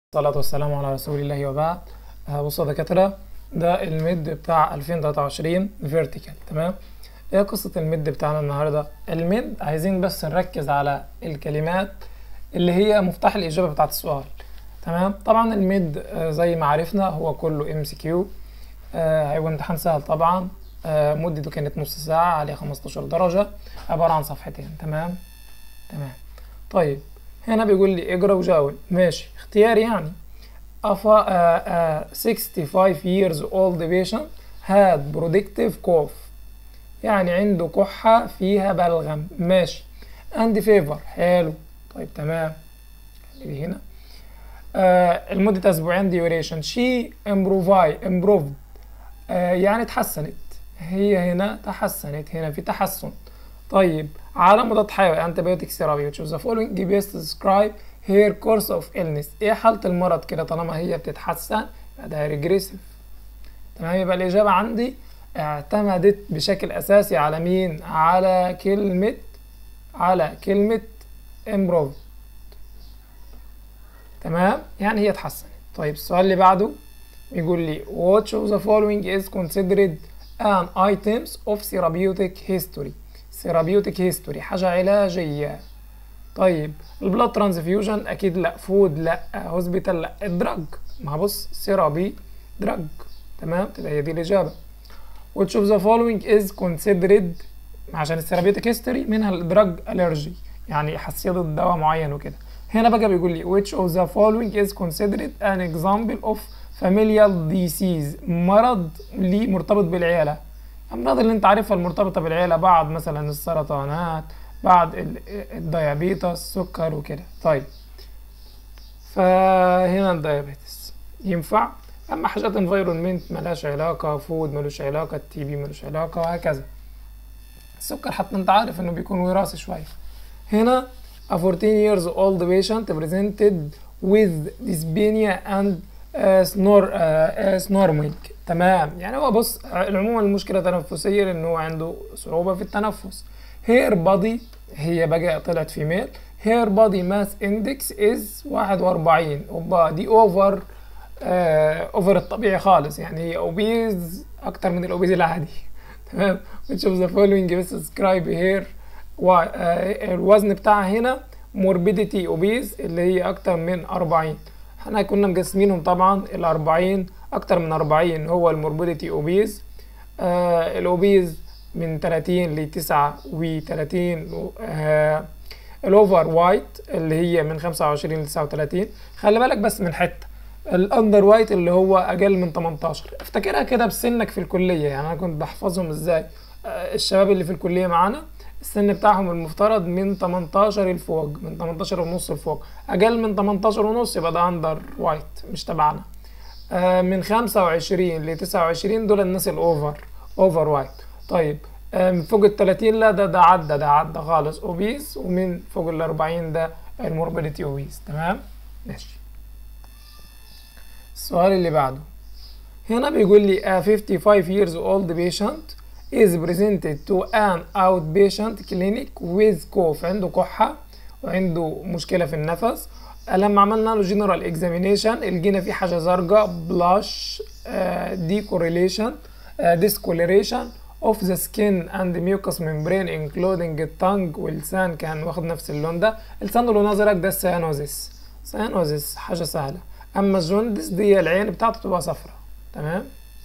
الصلاة والسلام على رسول الله وبعد آه، بصوا يا دكاترة ده الميد بتاع 2023 فيرتيكال تمام ايه قصة الميد بتاعنا النهاردة الميد عايزين بس نركز على الكلمات اللي هي مفتاح الإجابة بتاعت السؤال تمام طبعا الميد آه، زي ما عرفنا هو كله ام سي كيو هيبقى امتحان سهل طبعا آه، مدته كانت نص ساعة عليه 15 درجة عبارة عن صفحتين تمام تمام طيب هنا بيقول لي اقرا وجاوب ماشي اختياري يعني أفا uh, uh, 65 years old patient had productive cough يعني عنده كحة فيها بلغم ماشي and fever حلو طيب تمام اللي هنا آه لمدة أسبوعين duration she improved improved آه يعني تحسنت هي هنا تحسنت هنا في تحسن طيب على مضاد حيوي antibiotic therapy which was the following best describe her course of illness ايه حالة المرض كده طالما هي بتتحسن يبقى ده ريجريسيف تمام يبقى الإجابة عندي اعتمدت بشكل أساسي على مين؟ على كلمة على كلمة improve تمام يعني هي اتحسنت طيب السؤال اللي بعده بيقول لي which of the following is considered an items of therapeutic history therapeutic history حاجة علاجية طيب البلاد ترانسفيوجن اكيد لا فود لا هوسبيتال لا الدراج ما بص سيرابي دراج تمام تبقى هي دي الاجابه which of the following is considered عشان الثيرابيوتيك هيستوري منها الدراج الرجي يعني حساسيه ضد دواء معين وكده هنا بقى بيقول لي which of the following is considered an example of familial disease مرض ليه مرتبط بالعيله الامراض اللي انت عارفها المرتبطه بالعيله بعض مثلا السرطانات بعض الديابيتس السكر وكده طيب فهنا الديابيتس ينفع اما حاجات انفايرونمنت ملهاش علاقة فود ملوش علاقة التي بي ملوش علاقة وهكذا السكر حتى انت عارف انه بيكون وراثي شوية هنا a 14 years old patient presented with dyspnea and uh, snor uh, snorming تمام يعني هو بص العموم المشكلة تنفسية لأنه هو عنده صعوبة في التنفس هير بادي هي بقى طلعت في ميل هير بادي ماس اندكس از واحد واربعين اوبا دي اوفر اوفر الطبيعي خالص يعني هي اوبيز اكتر من الاوبيز العادي تمام which of the following best describe here و الوزن بتاعها هنا morbidity اوبيز اللي هي اكتر من 40 احنا كنا مقسمينهم طبعا ال 40 اكتر من 40 هو الموربيديتي اوبيز آه الاوبيز من 30 ل 39 آه الاوفر وايت اللي هي من 25 ل 39 خلي بالك بس من حته الاندر وايت اللي هو اقل من 18 افتكرها كده بسنك في الكليه يعني انا كنت بحفظهم ازاي آه الشباب اللي في الكليه معانا السن بتاعهم المفترض من 18 لفوق من 18 ونص لفوق اقل من 18 ونص يبقى ده اندر وايت مش تبعنا آه من 25 ل 29 دول الناس الاوفر اوفر وايت طيب من فوق ال 30 لا ده ده عدى ده عدى خالص اوبيز ومن فوق ال 40 ده الموربيديتي اوبيز تمام ماشي السؤال اللي بعده هنا بيقول لي a 55 years old patient is presented to an outpatient clinic with cough عنده كحة وعنده مشكلة في النفس لما عملنا له جنرال اكزامينيشن لقينا في حاجة زرقاء بلاش دي كوريليشن ديسكوليريشن of the skin and mucous membrane including التانج واللسان كان واخد نفس اللون ده اللسان لونه ازرق ده السيانوزيس سيانوزيس حاجه سهله اما الجوندس دي العين بتاعته تبقى صفرا تمام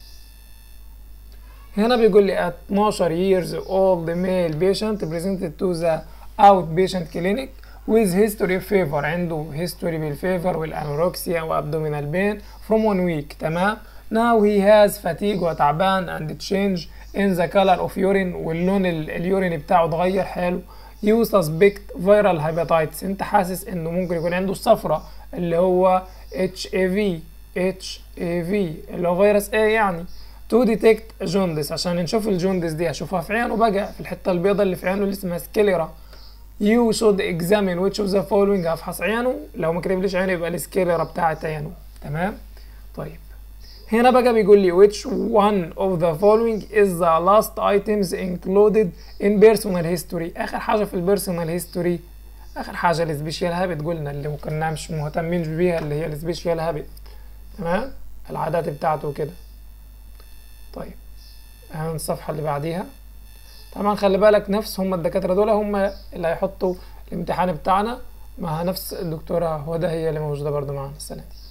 هنا بيقول لي 12 years old male patient presented to the outpatient clinic with history of fever عنده history بالفيفر والانوركسيا وابدومينال بين from one week تمام now he has fatigue وتعبان and change in the color of urine واللون اليورين بتاعه اتغير حلو you suspect viral hepatitis انت حاسس انه ممكن يكون عنده الصفرة اللي هو HIV HIV اللي هو فيروس A يعني to detect jaundice عشان نشوف الجوندس دي اشوفها في عينه بقى في الحتة البيضاء اللي في عينه اللي اسمها سكيلرا you should examine which of the following افحص عينه لو ما كتبليش عينه يبقى السكيلرا بتاعت عينه تمام طيب هنا بقى بيقول لي which one of the following is the last items included in personal history اخر حاجه في البيرسونال هيستوري اخر حاجه السبيشال هابت قلنا اللي كنا مش مهتمين بيها اللي هي السبيشال هابت تمام العادات بتاعته وكده طيب هن الصفحه اللي بعديها طبعا خلي بالك نفس هم الدكاتره دول هم اللي هيحطوا الامتحان بتاعنا مع نفس الدكتوره هدى هي اللي موجوده برضو معانا السنه دي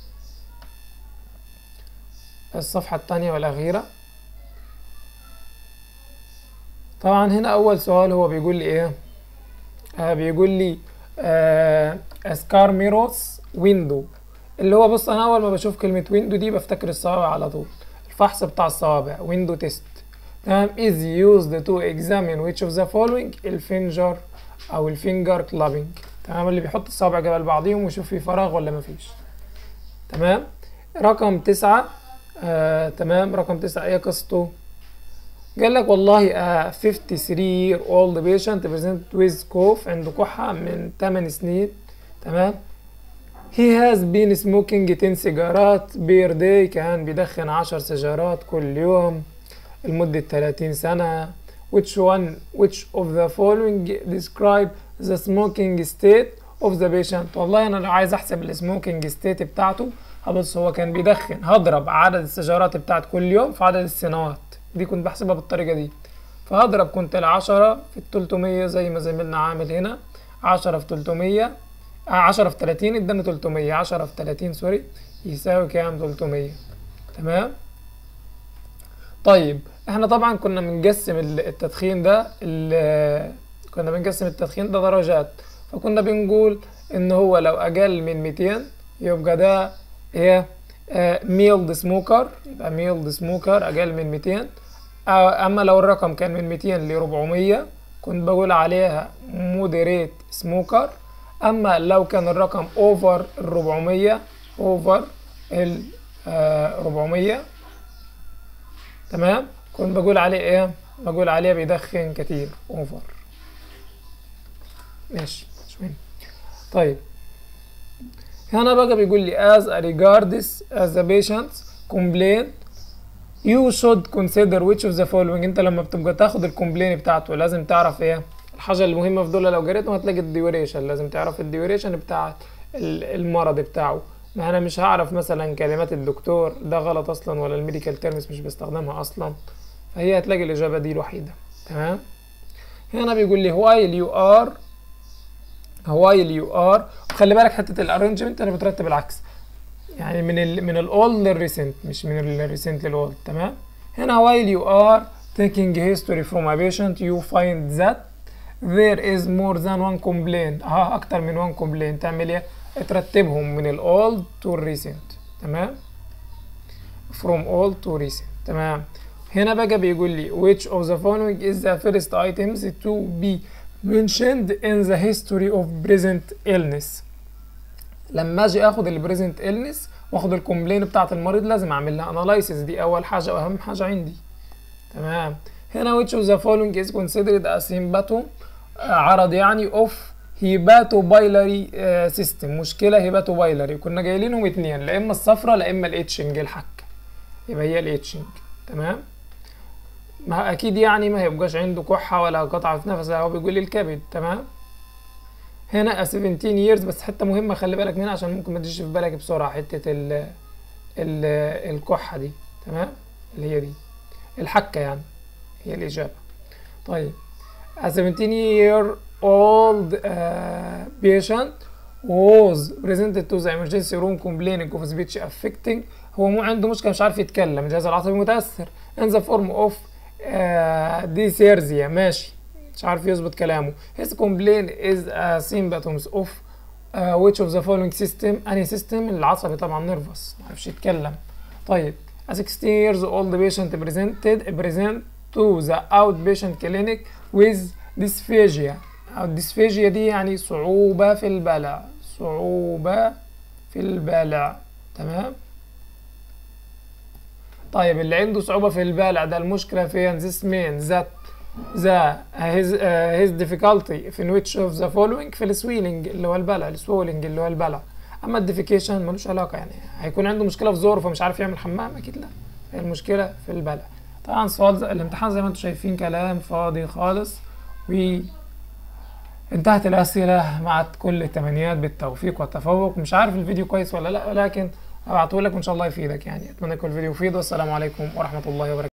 الصفحه الثانيه والاخيره طبعا هنا اول سؤال هو بيقول لي ايه آه بيقول لي آه اسكار ميروس ويندو اللي هو بص انا اول ما بشوف كلمه ويندو دي بفتكر الصوابع على طول الفحص بتاع الصوابع ويندو تيست تمام is used to examine which of the following الفينجر او الفينجر كلابينج تمام اللي بيحط الصوابع جنب بعضيهم ويشوف في فراغ ولا مفيش تمام رقم تسعة آه تمام رقم تسعة ايه قصته قال لك والله آه 53 year old patient present with cough عنده كحة من 8 سنين تمام he has been smoking 10 سيجارات بير داي كان بيدخن 10 سيجارات كل يوم لمدة 30 سنة which one which of the following describe the smoking state of the patient والله انا لو عايز احسب السموكينج ستيت بتاعته هبص هو كان بيدخن هضرب عدد السيجارات بتاعت كل يوم في عدد السنوات دي كنت بحسبها بالطريقة دي فهضرب كنت العشرة في التلتمية زي ما زميلنا عامل هنا عشرة في تلتمية عشرة في تلاتين ادانا تلتمية عشرة في تلاتين سوري يساوي كام تلتمية تمام طيب احنا طبعا كنا بنقسم التدخين ده كنا بنقسم التدخين ده درجات فكنا بنقول ان هو لو اقل من 200 يبقى ده ايه ميلد سموكر يبقى ميلد سموكر اقل من 200 اما لو الرقم كان من 200 ل 400 كنت بقول عليها مودريت سموكر اما لو كان الرقم اوفر ال 400 اوفر ال 400 تمام كنت بقول عليه ايه بقول عليه بيدخن كتير اوفر ماشي مش مهم طيب هنا بقى بيقول لي as a regards as the patient complain you should consider which of the following انت لما بتبقى تاخد الكومبلين بتاعته لازم تعرف ايه الحاجه المهمه في دول لو قريتهم هتلاقي الديوريشن لازم تعرف الديوريشن بتاع المرض بتاعه ما انا مش هعرف مثلا كلمات الدكتور ده غلط اصلا ولا الميديكال تيرمز مش بستخدمها اصلا فهي هتلاقي الاجابه دي الوحيده تمام هنا بيقول لي while you are while you are خلي بالك حته الارينجمنت انا بترتب العكس يعني من ال من الاولد للريسنت مش من الريسنت للاولد تمام هنا while you are taking history from a patient you find that there is more than one complaint اه اكتر من one complaint تعمل ايه ترتبهم من الاولد تو الريسنت تمام from old to recent تمام هنا بقى بيقول لي which of the following is the first items to be mentioned in the history of present illness لما اجي اخد البريزنت illness واخد الكومبلين بتاعت المريض لازم اعمل لها اناليسيس دي اول حاجه واهم حاجه عندي تمام هنا which of the following is considered a symptom عرض يعني of هيباتوبايلري سيستم مشكله هيباتوبايلري كنا جايلينهم اتنين لا اما الصفرة لا اما الاتشنج الحك يبقى هي الاتشنج تمام ما اكيد يعني ما هيبقاش عنده كحه ولا قطعه في نفسه هو بيقول لي الكبد تمام هنا 17 years بس حته مهمه خلي بالك منها عشان ممكن ما تجيش في بالك بسرعه حته ال ال الكحه دي تمام اللي هي دي الحكه يعني هي الاجابه طيب a 17 year old uh, patient was presented to the emergency room complaining of speech affecting هو مو عنده مشكله مش عارف يتكلم الجهاز العصبي متاثر in the form of uh, dysergia ماشي مش عارف يظبط كلامه his complaint is a symptoms of uh, which of the following system انهي system العصبي طبعا نيرفس ما عرفش يتكلم طيب a 16 years old patient presented present to the outpatient clinic with dysphagia الديسفيجيا دي يعني صعوبة في البلع صعوبة في البلع تمام طيب اللي عنده صعوبة في البلع ده المشكلة فين this means that the his, uh, his difficulty in which of the following في السويلنج اللي هو البلع السويلنج اللي هو البلع اما الديفيكيشن ملوش علاقة يعني هيكون عنده مشكلة في زوره فمش عارف يعمل حمام اكيد لا هي المشكلة في البلع طبعا سؤال الامتحان زي ما انتم شايفين كلام فاضي خالص و انتهت الأسئلة مع كل التمنيات بالتوفيق والتفوق مش عارف الفيديو كويس ولا لا ولكن هبعته لك وإن شاء الله يفيدك يعني أتمنى يكون الفيديو يفيد والسلام عليكم ورحمة الله وبركاته